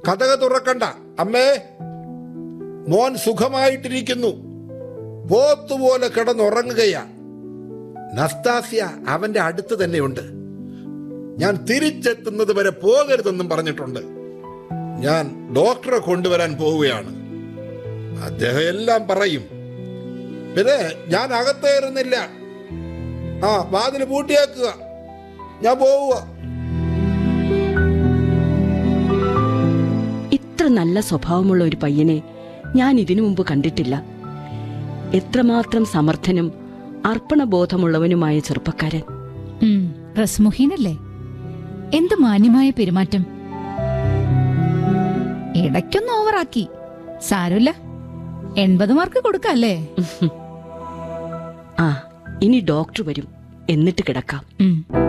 കഥക തുറക്കണ്ട അമ്മേ മോൻ സുഖമായിട്ടിരിക്കുന്നു പോത്തുപോലെ കിടന്നുറങ്ങുകയാ നസ്താസ്യ അവന്റെ അടുത്ത് തന്നെയുണ്ട് ഞാൻ തിരിച്ചെത്തുന്നത് വരെ പോകരുതെന്നും പറഞ്ഞിട്ടുണ്ട് ഞാൻ ഡോക്ടറെ കൊണ്ടുവരാൻ പോവുകയാണ് അദ്ദേഹം എല്ലാം പറയും പിന്നെ ഞാൻ അകത്തേറുന്നില്ല ആ വാതില് പൂട്ടിയാക്കുക ഞാൻ പോവുക ഇത്ര നല്ല സ്വഭാവമുള്ള ഒരു പയ്യനെ ഞാൻ ഇതിനു മുമ്പ് കണ്ടിട്ടില്ല എത്രമാത്രം സമർത്ഥനും അർപ്പണബോധമുള്ളവനുമായ ചെറുപ്പക്കാരൻ ഉം, റസ്മുഹീനല്ലേ എന്ത് മാന്യമായ പെരുമാറ്റം ഇടയ്ക്കൊന്ന് ഓവറാക്കി സാരമില്ല എൺപത് മാർക്ക് കൊടുക്കല്ലേ ആ ഇനി ഡോക്ടർ വരും എന്നിട്ട് കിടക്കാം ഉം